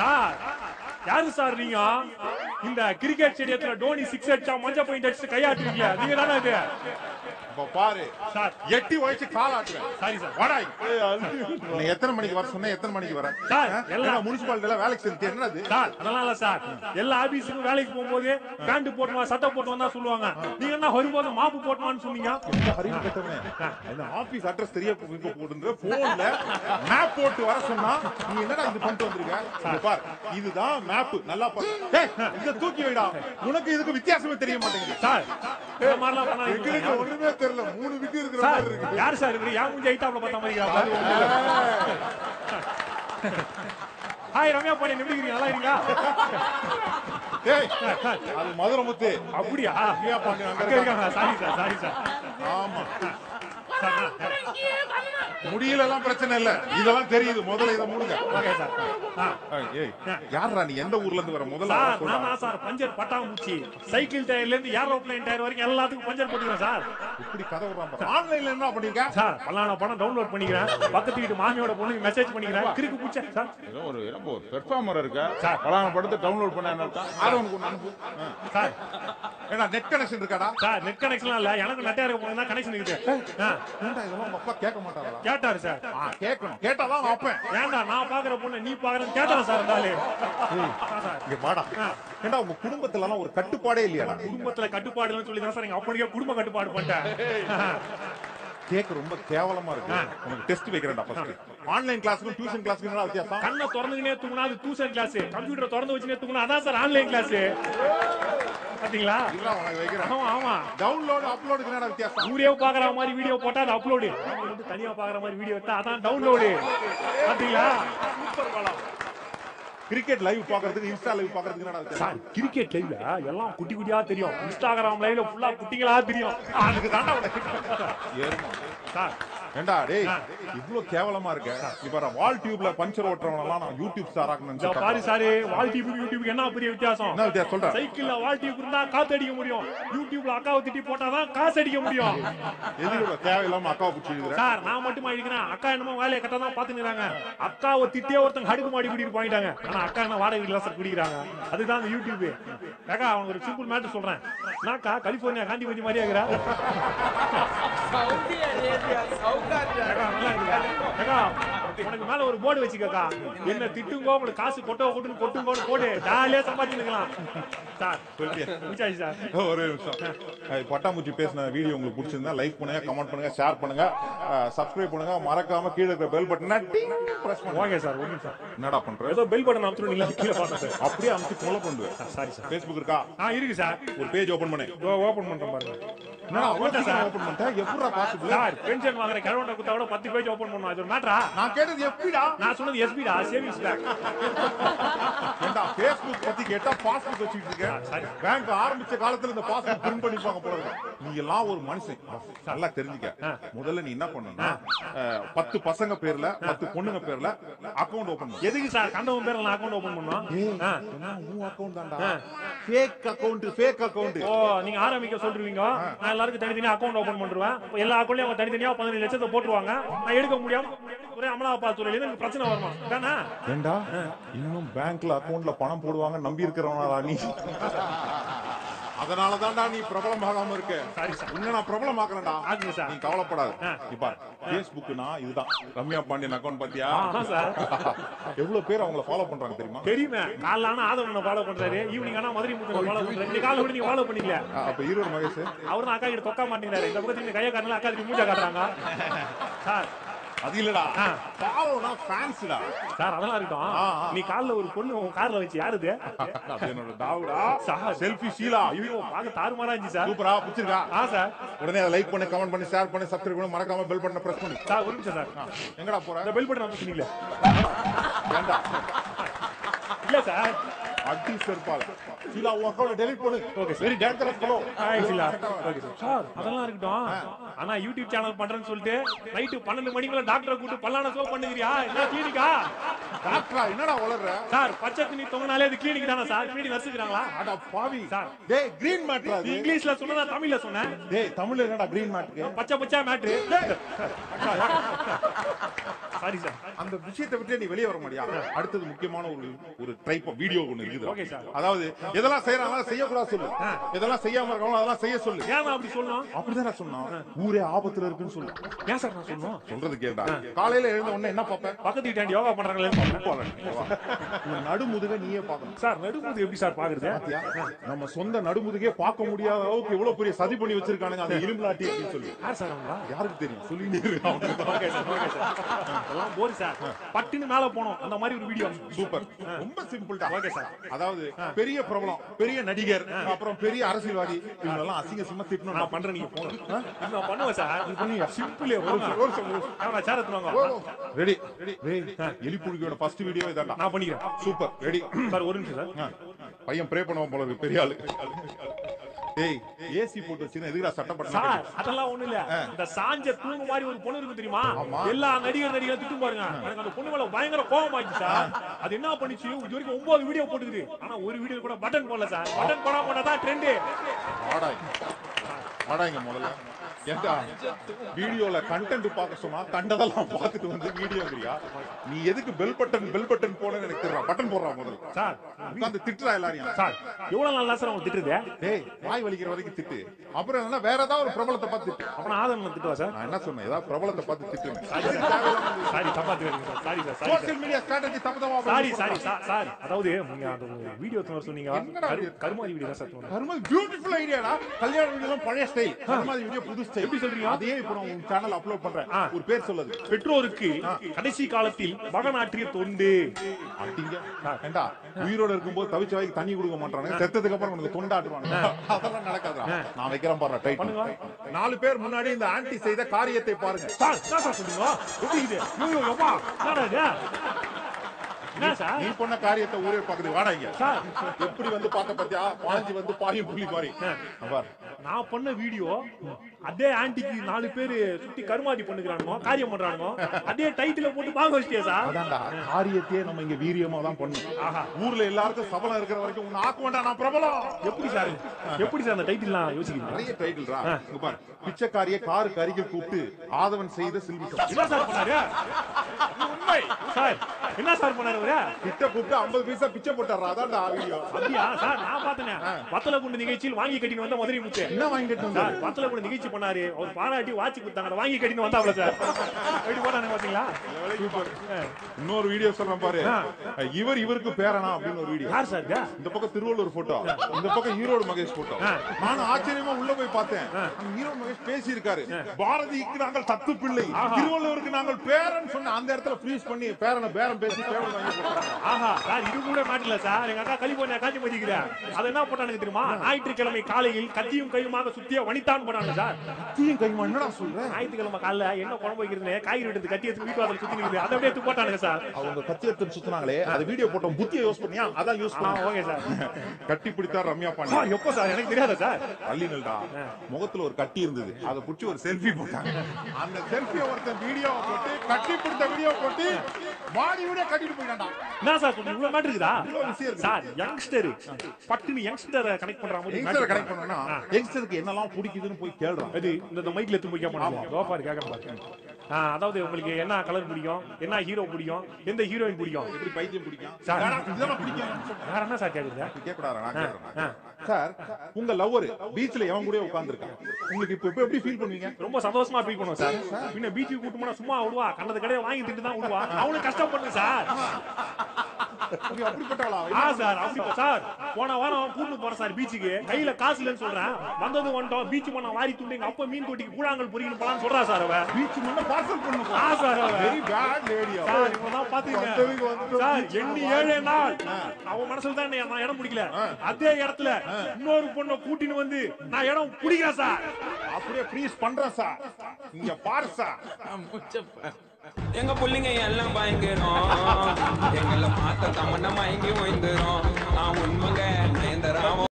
Sir யாரு sir நீங்க இந்த கிரிக்கெட் ஸ்டேடியத்துல டோனி சிக்ஸ் அடிச்சா மஞ்சள் பாயிண்ட் அடிச்சு கையாட்டுறீங்க நீங்க தானே அது இப்ப பாரு சார் எட்டி வயசு காலாட்டுறேன் சாரி சார் வாடா நீ எத்தனை மணிக்கு வர சொன்ன எத்தனை மணிக்கு வர சார், எல்லா- முனிசிபாலிட்டில வேலைக்கு சேர்ந்து என்னது சார் அதெல்லாம் இல்ல சார் எல்லா ஆபீஸுக்கும் வேலைக்கு போகும்போது பேண்ட் போட்டு வா சட்டை போட்டு வந்தா சொல்லுவாங்க நீங்க என்ன வரும்போது மாப்பு போட்டு வான்னு சொன்னீங்க இந்த அறிவு கட்டவனே இந்த ஆபீஸ் அட்ரஸ் தெரிய இப்ப போடுங்க போன்ல மேப் போட்டு வர சொன்னா நீ என்னடா இது பண்ணிட்டு வந்திருக்க இங்க பார் இதுதான் மேப் நல்லா பாரு டேய் இத தூக்கி வைடா உனக்கு இதுக்கு வித்தியாசமே தெரிய மாட்டேங்குது சார் இந்த மாதிரிலாம் பண்ணாதீங்க. எங்களுக்கு ஒண்ணுமே தெரியல மூணு விக்கு இருக்கிற சார் மாதிரி இருக்கு யார் சார் இவரு யார் முடிஞ்ச ஐட்டாப்ல பார்த்தா மாதிரி அது ஒண்ணும் இல்ல. ஹாய் ரம்யா பாண்டி எப்படி இருக்கீங்க நல்லா இருக்கீங்களா டேய் அது மதுரை முத்து அப்படியா ரம்யா பாண்டி அங்க அங்க இருக்காங்க. இருக்காங்க சாரி சார் சாரி சார் ஆமா சார் நான் முடியல எல்லாம் பிரச்சனை இல்ல இதெல்லாம் தெரியுது முதல்ல இதை மூடுங்க ஓகே சார் ஆ ஏய் யாரா நீ எந்த ஊர்ல இருந்து வர முதல்ல சார் அதை சொல்றா. நான் தான் சார் பஞ்சர் பட்டாம்பூச்சி சைக்கிள் டயர்ல இருந்து ஏரோப்ளேன் டயர் வரைக்கும் எல்லாத்துக்கும் பஞ்சர் போட்டுக்கிறேன் சார் இப்படி கதை விடுறான் பாரு. ஆன்லைன்ல என்ன பண்ணிருக்க சார் பல்லான படம் டவுன்லோட் பண்ணிக்கிறேன் பக்கத்து வீட்டு மாமியோட பொண்ணுக்கு மெசேஜ் பண்ணிக்கிறேன் கிறுக்கு பூச்ச சார் ஏதோ ஒரு ஏதோ ஒரு பெர்ஃபார்மர் இருக்க சார். பலான படத்தை டவுன்லோட் பண்ண என்ன இருக்கா அதை உனக்கு ஒண்ணு அனுப்பு ஆ. சார் ஏடா நெட் கனெக்ஷன் இருக்காடா சார் நெட் கனெக்ஷன்லாம் இல்ல எனக்கு நெட்டையா இருக்க போனா கனெக்ஷன் இருக்குது ஆ, ஏன்டா இதெல்லாம் உங்க அப்பா கேட்க மாட்டாரா கேட்டாரு சார் ஆ கேட்கணும் கேட்டாதான் நான் வைப்பேன் ஏன்டா நான் பாக்குற பொண்ணு நீ பாக்குறேன்னு கேட்டாரா சார் இருந்தாலே இங்க வாடா ஏண்டா உங்க குடும்பத்துல எல்லாம் ஒரு கட்டுப்பாடே இல்லையாடா குடும்பத்துல கட்டுப்பாடுன்னு சொல்லி தான் சார் எங்க அப்பனுக்கே குடும்ப கட்டுப்பாடு பண்ணிட்டேன் கேக் ரொம்ப கேவலமா இருக்கு உனக்கு டெஸ்ட் வைக்கிறேன்டா ஃபர்ஸ்ட் ஆன்லைன் கிளாஸ்க்கும் டியூஷன் கிளாஸ்க்கும் என்ன வித்தியாசம் கண்ணை திறந்துக்கினே தூங்கினா அது டியூஷன் கிளாஸ் கம்ப்யூட்டர் திறந்து வச்சுனே தூங்கினா அதான் சார் ஆன்லைன் கிளாஸ் பாத்தீங்களா இல்ல உனக்கு வைக்கிறேன் ஆமா ஆமா டவுன்லோட் அப்லோடுக்கு என்ன வித்தியாசம் வீடியோ பாக்குற மாதிரி வீடியோ போட்டா அது அப்லோடு தனியா பாக்குற மாதிரி வீடியோ எடுத்தா அதான் டவுன்லோடு பாத்தீங்களா சூப்பர் படம் கிரிக்கெட் லைவ் பாக்குறதுக்கு இன்ஸ்டா லைவ் பாக்குறதுக்கு என்னடா வித்தியாசம் சார் கிரிக்கெட் லைவ்ல எல்லாம் குட்டி குட்டியா தெரியும் இன்ஸ்டாகிராம் லைவ்ல ஃபுல்லா குட்டிங்களா தெரியும் அதுக்கு தாண்டா உனக்கு ஏறுமா சார் ஏண்டா டேய் இவ்ளோ கேவலமா இருக்க இப்ப வால் டியூப்ல பஞ்சர் ஓட்டுறவனெல்லாம் நான் யூடியூப் ஸ்டார் ஆகணும்னு இந்த பாரு சாரு வால் டியூப் யூடியூப்க்கு என்ன பெரிய வித்தியாசம் என்ன வித்தியாசம் சொல்றேன் சைக்கிள்ல வால் டியூப் இருந்தா காத்து அடிக்க முடியும் யூடியூப்ல அக்காவை திட்டி போட்டாதான் காசு அடிக்க முடியும் எதுக்கு தேவையில்லாம அக்காவை பிடிச்சி எழுதுற சார் நான் மட்டுமா இருக்கிறேன் அக்கா என்னமோ வேலையை கரெக்டா தான் பாத்துக்கிறாங்க அக்காவை திட்டியே ஒருத்தங்க அடுக்கு மாடி குடிட்டு போயிட்டாங்க ஆனா அக்கா என்ன வாடகை வீட்டுல சார் குடிக்கிறாங்க அதுதான் அந்த யூடியூப் ஏக்கா அவங்க ஒரு சிம்பிள் மேட்டர் சொல்றேன் நான்க்கா கலிபோர்னியா காந்தி கொஞ்சம் மாதிரியா இருக்கிறா சவுதி அரேபியா சவுகார்டியா ஏக்கா, நல்லா இருக்குதா? ஏக்கா, உனக்கு மேல ஒரு போர்டு வச்சுக்கக்கா என்ன திட்டுங்கோ உங்களுக்கு காசு கொட்டோ கொட்டுன்னு கொட்டுங்கோன்னு போடு ஜாலியா சம்பாதிச்சுக்கலாம் சார் சொல்லிட்டியா? முடிச்சாச்சு சார் ஒரு நிமிஷம் அஹ் பட்டாம்பூச்சி பேசின வீடியோ உங்களுக்கு பிடிச்சிருந்தா லைக் பண்ணுங்க கமெண்ட் பண்ணுங்க ஷேர் பண்ணுங்க சப்ஸ்கிரைப் பண்ணுங்க மறக்காம கீழே இருக்கிற பெல் பட்டனை பிரஸ் பண்ணுங்க ஓகே சார் ஒரு நிமிஷம் என்னடா பண்ற ஏதோ பெல் பட்டன் அமுத்துறோம் நீங்க கீழே பார்த்தேன் சார் அப்படியே அமைச்சு கொலை பண்ணுவேன் சாரி சார் ஃபேஸ்புக் இருக்கா ஆ இருக்கு சார் ஒரு பேஜ் ஓபன் பண்ணு இதோ ஓபன் பண்றேன் பாருங்க என்னடா ஓகே சார் ஓபன் பண்ணிட்டேன் எப்படா பாசிபிள் சார் பென்ஷன் வாங்குற கிழவன் குத்தா கூட பத்து பேஜ் ஓபன் பண்ணுவோம் இது ஒரு மேட்டரா நான் கேட்டது எப்படிடா நான் சொன்னது எஸ்பிடா சேவிங்ஸ் பேங்க் ஏண்டா ஃபேஸ்புக் பத்தி கேட்டா பாஸ்புக் வச்சுட்டு இருக்கேன் சரி. பேங்க் ஆரம்பிச்ச காலத்துல இந்த பாஸ்புக் பிரிண்ட் பண்ணிப்பாங்க போல இருக்கு. நீ எல்லாம் ஒரு மனுஷன் நல்லா தெரிஞ்சுக்க முதல்ல நீ என்ன பண்ணணும்னா அஹ், பத்து பசங்க பேர்ல பத்து பொண்ணுங்க பேர்ல அக்கவுண்ட் ஓபன் பண்ணு எதுக்கு சார் கண்டவன் பேர்ல நான் அக்கௌண்ட் ஓபன் பண்ணுவோம் ஆ. உன் அக்கவுண்ட் தான்டா ஃபேக் அக்கவுண்ட் ஃபேக் அக்கவுண்ட் ஓ நீங்க ஆரம்பிக்க சொல்றீங்க நான் எல்லாருக்கும் தனித்தனியா அக்கௌண்ட் ஓபன் பண்ணுவேன் இப்ப எல்லா அக்கௌண்ட்லயும் அவங்க தனித்தனியா பதினஞ்சு லட்சத்தை போட்டுருவாங்க நான் எடுக்க முடியாம ஒரே அமலாபாத்துறையில இருந்து எனக்கு பிரச்சனை வருமா தானே ஏண்டா இன்னும் பேங்க்ல அக்கவுண்ட்ல பணம் போடுவாங்க நம்பி இருக்கிறவனா நீ அதனால தான்டா நீ பிரபலம் ஆகாம இருக்க சாரி சார் இன்னும் நான் பிரபலம் ஆக்கலடா ஆகுங்க சார் நீ கவலைப்படாத இப்ப ஃபேஸ்புக்னா இதுதான் ரம்யா பாண்டியன் அக்கவுண்ட் பாத்தியா ஆமா சார் எவ்வளவு பேர் அவங்கள ஃபாலோ பண்றாங்க தெரியுமா தெரியுமே காலைல ஆனா ஆதவனை ஃபாலோ பண்றாரு ஈவினிங் ஆனா மதுரை முத்து ஃபாலோ பண்றாரு இந்த காலை விட நீங்க ஃபாலோ பண்ணிக்கல அஹ் அப்ப ஈரோடு மகேஷ் அவர் தான் அக்கா கிட்ட தொக்கா மாட்டேங்கிறாரு இந்த பக்கத்துல கையை காரணம் அக்கா திரும்பி மூஞ்சா காட்டுறாங்க சார் அது இல்லடா ஆ. ஃபாலோனா ஃபேன்ஸ்டா சார் அதெல்லாம் இருக்கட்டும் ஆ, ஆ. நீ கால்ல ஒரு பொண்ணு உன் கார்ல வச்சு யாருது அது என்னோட டாவுடா சார். செல்ஃபி ஷீலா ஐயோ பார்க்க தாறுமாறா இருந்துச்சு சார் சூப்பரா பிடிச்சிருக்கா ஆ சார் உடனே அதை லைக் பண்ணு கமெண்ட் பண்ணி ஷேர் பண்ணி சப்ஸ்கிரைப் பண்ணி மறக்காம பெல் பட்டனை பிரஸ் பண்ணு சார் ஒரு நிமிஷம் சார் எங்கடா போற இந்த பெல் பட்டன் வந்து சொன்னீங்களே ஏண்டா இல்ல சார் அடி செருப்பால ஷீலா உன் அக்கவுண்ட் டெலிட் பண்ணு ஓகே வெரி டேஞ்சரஸ் ஃபலோ ஆயிடுச்சுல ஓகே சார் சார் அதெல்லாம் இருக்கட்டும் ஆனா யூடியூப் சேனல் பண்றேன்னு சொல்லிட்டு நைட்டு பன்னெண்டு மணிக்குள்ள டாக்டரை கூட்டு பல்லான சோ பண்ணுகிறியா என்ன கிளினிக்கா டாக்டரா என்னடா வளர்ற சார் பச்சை துணி தொங்கினாலே அது கிளினிக் தானே சார் கிளினிக் நர்ஸுக்குறாங்களா அட பாவி சார். டேய் கிரீன் மேட்ரா நீ அது இங்கிலீஷ்ல சொன்னதா தமிழ்ல சொன்னேன் டேய் தமிழ்ல என்னடா கிரீன் மேட்க்கு பச்சை பச்சை மேட்ரு சாரி சார் அந்த விஷயத்தை விட்டு நீ வெளியே வர முடியா அடுத்தது முக்கியமான ஒரு ஒரு டைப் ஆஃப் வீடியோ ஒண்ணு Okay, இருக்குது sir. அதாவது எதெல்லாம் செய்யறாங்க செய்யக்கூடாது சொல்லு எதெல்லாம் செய்யாம இருக்காங்களோ அதெல்லாம் செய்ய சொல்லு ஏன் நான் அப்படி சொல்லணும் அப்படிதான் நான் சொன்னோம் ஊரே ஆபத்துல இருக்குன்னு சொல்லு ஏன் சார் நான் சொல்லணும் சொல்றது கேட்டா காலையில எழுந்த உடனே என்ன பார்ப்பேன் பக்கத்து வீட்டாண்டி யோகா பண்றாங்களே உன் நடுமுதுக நீயே பார்க்கணும் சார் நடுமுது எப்படி சார் பாக்குறது பாத்தியா? நம்ம சொந்த நடுமுதுகே பார்க்க முடியாத அளவுக்கு எவ்வளவு பெரிய சதி பண்ணி வச்சிருக்கானுங்க அந்த இரும்பலாட்டி அப்படின்னு சொல்லி யார் சார் அவங்க யாருக்கு தெரியும் சொல்லிட்டே இருக்கு அவனுக்கு தான். ஓகே சார் ஓகே சார் அதெல்லாம் போரி சார் பட்டுன்னு மேல போனோம் அந்த மாதிரி ஒரு வீடியோ சூப்பர் ரொம்ப சிம்பிள் தான் Okay, sir. அதாவது பெரிய பிரபலம் பெரிய நடிகர் அப்புறம் பெரிய அரசியல்வாதி இவங்கெல்லாம் அசிங்க சிம்ம திட்டணும் நான் பண்றேன் நீங்க போங்க இது நான் பண்ணுவேன் சார் பண்ணியா? சிம்பிளே ஒரு நிமிஷம், ஒரு நிமிஷம், ஒரு நிமிஷம். நான் சேர் எடுத்துவாங்க ரெடி ரெடி எலிப்புழுகியோட ஃபர்ஸ்ட் வீடியோ இதாண்டா நான் பண்ணிக்கிறேன் சூப்பர் ரெடி சார் ஒரு நிமிஷம் சார் பையன் ப்ரே பண்ணுவான் போல இருக்கு பெரிய ஆளு ஏய் ஏசி போட்டு வச்சுன்னு எதுக்குடா சட்டம் பண்ண சார் அதெல்லாம் ஒண்ணு இல்ல இந்த சாஞ்ச தூணு மாதிரி ஒரு பொண்ணு இருக்கு தெரியுமா ஆமா. எல்லா நடிகர் நடிகர் திட்டும் பாருங்க எனக்கு அந்த பொண்ணு மேல பயங்கர கோபம் ஆயிடுச்சு சார் அது என்ன பண்ணிச்சு இது வரைக்கும் ஒன்பது வீடியோ போட்டுக்குது ஆனா ஒரு வீடியோ கூட பட்டன் போடல சார் பட்டன் போடாம போனா தான் ட்ரெண்ட் வாடாங்க வாடாங்க முதல்ல ஏண்டா வீடியோல கண்டென்ட் பார்க்க சொன்னா கண்டதெல்லாம் பார்த்துட்டு வந்து வீடியோங்கிறியா நீ எதுக்கு பெல் பட்டன் பெல் பட்டன் போனேன்னு எனக்கு தெரியல பட்டன் போடுறா முதல்ல சார் உட்காந்து திட்டுறா எல்லாரையும் சார் எவ்வளவு நாள் சார் அவங்க திட்டுறது டேய் வாய் வலிக்கிற வரைக்கும் திட்டு அப்புறம் என்னன்னா வேற ஏதாவது ஒரு பிரபலத்தை பார்த்து திட்டு அப்புறம் ஆதரவு திட்டுவா சார் நான் என்ன சொன்னேன் ஏதாவது பிரபலத்தை பார்த்து திட்டுங்க சாரி தப்பா தெரியுங்க sir sorry sir sorry sir social media strategy தப்பு தப்பா சாரி சாரி சார் சார் அதாவது நீங்க அந்த வீடியோ சொன்னீங்க என்னடா கரு- video? கருமாதி வீடியோ தான் சார் சொன்னீங்க. கருமாதி பியூட்டிஃபுல் ஐடியாடா கல்யாண வீடியோ பழைய ஸ்டைல் கருமாதி வீடியோ புது ஸ்டைல் எப்படி சொல்றீங்க? அதையே இப்போ நான் உங்க சேனல் அப்லோட் பண்றேன் ஆ. ஒரு பேர் சொல்லுது பெற்றோருக்கு கடைசி காலத்தில் மகனாற்றிய தொண்டு அட்டிங்க ஏண்டா உயிரோட இருக்கும்போது தவிச்ச வாய்க்கு தண்ணி கொடுக்க மாட்டானுங்க செத்ததுக்கு அப்புறம் உனக்கு தொண்டாட்டுவானுங்க அதெல்லாம் நடக்காதா நான் வைக்கிறேன் பாரு டைட் பண்ணுங்க. நாலு பேர் முன்னாடி இந்த ஆன்டி செய்த காரியத்தை பாருங்க சார் என்ன சார் சொல்றீங்க எப்படி இது ஐயோ யப்பா என்னடா இது என்ன சார் நீ பண்ண காரியத்தை ஊரே பாக்குது வாடா இங்க சார் எப்படி வந்து பார்த்த பத்தியா பாஞ்சு வந்து பாயும் புள்ளி பாரி பார் நான் பண்ண வீடியோ அதே ஆன்டிக்கு நாலு பேரு சுத்தி கருமாதி பண்ணுகிறானுங்க காரியம் பண்றானுங்க அதே டைட்டில போட்டு பாக்க வச்சிட்டியா சார் அதான்டா காரியத்தையே நம்ம இங்க வீரியமா தான் பண்ணணும் ஆஹா ஊர்ல எல்லாருக்கும் சபலம் இருக்கிற வரைக்கும் உன்னை ஆக்க வேண்டாம் நான் பிரபலம் எப்படி சார் எப்படி சார் அந்த டைட்டில்லாம் யோசிக்கிறீங்க நிறைய டைட்டில்ரா இங்க பாரு பிச்சைக்காரிய காரு கருகே கூப்பிட்டு ஆதவன் செய்த சில்வி என்ன சார் பண்ணாரு உண்மை சார் என்ன சார் பண்ணாரு அவரு கிட்ட கூப்பிட்டு 50 பைசா பிச்சை போட்டாரா அதான்டா வீடியோ அப்படியா சார் நான் பார்த்தேனே வத்தல குண்டு நிகழ்ச்சியில் வாங்கி கட்டின்னு வந்த மதுரை முத்து என்ன வாங்கிட்டு வந்தாரு சார் வத்தல குண்டு நிகழ்ச்சி பண்ணாரு அவர் பாராட்டி வாட்சி கொடுத்தாங்க அதை வாங்கி கட்டின்னு வந்தாப்ல சார் எப்படி போனாங்க பாத்தீங்களா இன்னொரு வீடியோ சொல்றேன் பாரு இவர் இவருக்கு பேரனா அப்படின்னு ஒரு வீடியோ யார் சார் இது? இந்த பக்கம் திருவள்ளூர் போட்டோ இந்த பக்கம் ஈரோடு மகேஷ் போட்டோ நானும் ஆச்சரியமா உள்ள போய் பார்த்தேன் அந்த ஈரோடு மகேஷ் பேசி இருக்காரு பாரதிக்கு நாங்கள் தத்து பிள்ளை திருவள்ளூருக்கு நாங்கள் பேரன் சொன்ன அந்த இடத்துல ஃப்ரீஸ் பண்ணி பேரனை பேரம் பேசி பேரன் வாங்கி போட்டாங்க ஆஹா சார் இது கூட மாட்டல சார் எங்க அக்கா கலிபோர்னியா காஞ்சி மதிக்கிற அதை என்ன போட்டானுங்க தெரியுமா ஞாயிற்றுக்கிழமை காலையில் கத்தியும் கையுமாக சுத்திய வனிதான் போனாங்க சார் தீயும் கைமா என்னடா சொல்ற ஞாயிற்றுக்கிழமை காலைல என்ன குழம்பு வைக்கிறதுன்னு காய்கறி எடுத்து கத்தி எடுத்து வீட்டு வாசல் சுத்தி நிக்குது அதை அப்படியே எடுத்து போட்டானுங்க சார் அவங்க கத்தி எடுத்து சுத்தினாங்களே அந்த வீடியோ போட்டோம் புத்தியை யூஸ் பண்ணியா அதான் யூஸ் ஆ பண்ண ஓகே சார் கட்டி பிடித்தார் ரம்யா பாண்டி சார் எப்போ சார் எனக்கு தெரியாதா சார் அள்ளினல்டா முகத்துல ஒரு கட்டி இருந்தது அதை புடிச்சு ஒரு செல்ஃபி போட்டாங்க அந்த செல்ஃபியை ஒருத்தன் வீடியோ போட்டு கட்டி பிடித்த வீடியோ போட்டு பாடி வீடியோ கட்டிட்டு போயிட்டான்டா என்ன சார் சொல்றீங்க இவ்வளவு மேட்டர் இருக்குதா இவ்வளவு விஷயம் இருக்கு. சார் யங்ஸ்டர் பட்டுன்னு யங்ஸ்டரை கனெக்ட் பண்ற மாதிரி யங்ஸ்டரை matter. கனெக்ட் பண்ணனா யங்ஸ்டருக்கு என்னெல்லாம் பிடிக்குதுன்னு போய் கேளுறான் அது இந்த இந்த மைக்ல எடுத்து போய் கேட்பாங்க தோப்பாரு கேட்க பாருங்க ஆ, அதாவது உங்களுக்கு என்ன கலர் பிடிக்கும் என்ன ஹீரோ பிடிக்கும் எந்த ஹீரோயின் பிடிக்கும் எப்படி பைத்தியம் பிடிக்கும் சார். வேணாம், இதெல்லாம் பிடிக்கும் வேற என்ன சார் கேக்குது கேட்கக்கூடாது நான் ஆ. கேட்கறேன் சார் உங்க லவ்வர் பீச்ல எவன் கூட உட்கார்ந்திருக்கான் உங்களுக்கு இப்ப இப்ப எப்படி ஃபீல் பண்ணுவீங்க ரொம்ப சந்தோஷமா ஃபீல் பண்ணுவோம் சார் பின்ன பீச்சுக்கு கூட்டு போனா சும்மா விடுவா கண்டது கடையை வாங்கி திட்டு தான் விடுவா அவனுக்கு கஷ்டம் பண்ணுங்க சார் அப்படி அப்படிப்பட்டவளா ஆ சார் அப்படி சார் போன வாரம் கூட்டு போறேன் சார் பீச்சுக்கு கையில காசு இல்லைன்னு சொல்றேன் வந்தது வந்துட்டோம் பீச் பண்ண வாரி துண்டு எங்க அப்பா மீன் தொட்டிக்கு கூழாங்கல் பொறிக்கணும் போலான்னு சொல்றா சார் அவ பீச் முன்ன பார்சல் பண்ணுங்க ஆ சார் அவ வெரி பேட் லேடியா சார் இவதான் பாத்தீங்க வந்ததுக்கு வந்துட்டோம். சார் எண்ணி ஏழே நாள் அவன் மனசுல தான் என்னை- நான் இடம் பிடிக்கல அதே இடத்துல இன்னொரு பொண்ணை கூட்டின்னு வந்து நான் இடம் பிடிக்கிறேன் சார் அப்படியே ப்ளீஸ் பண்றேன் சார் இங்க பாரு சார் எங்க புள்ளைங்க எல்லாம் பயங்கரம் எங்களை பார்த்த தமன்னா மயங்கி ஓய்ந்துரும் நான் உண்மைங்க நயன்தராவும்